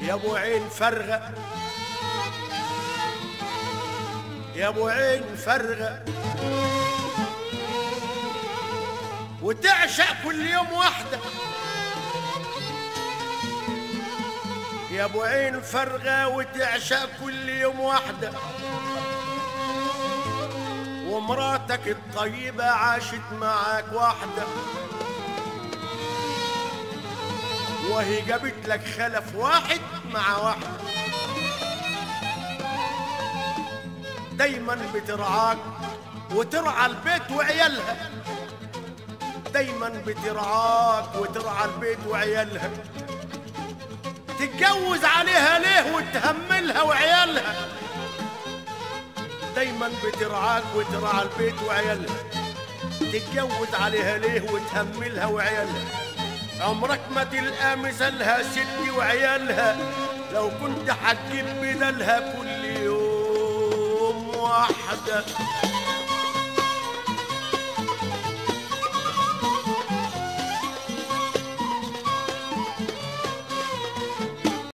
يا ابو عين فرغة يا ابو عين فرغة وتعشق كل يوم واحدة يا ابو عين فرغة وتعشق كل يوم واحدة ومراتك الطيبة عاشت معاك واحدة وهي جابت لك خلف واحد مع واحد دايما بترعاك وترعى البيت وعيالها دايما بترعاك وترعى البيت وعيالها تتجوز عليها ليه وتهملها وعيالها دايما بترعاك وترعى البيت وعيالها تتجوز عليها ليه وتهملها وعيالها عمرك ما تلقى مثلها ستي وعيالها لو كنت هتجيب بدلها كل يوم واحدة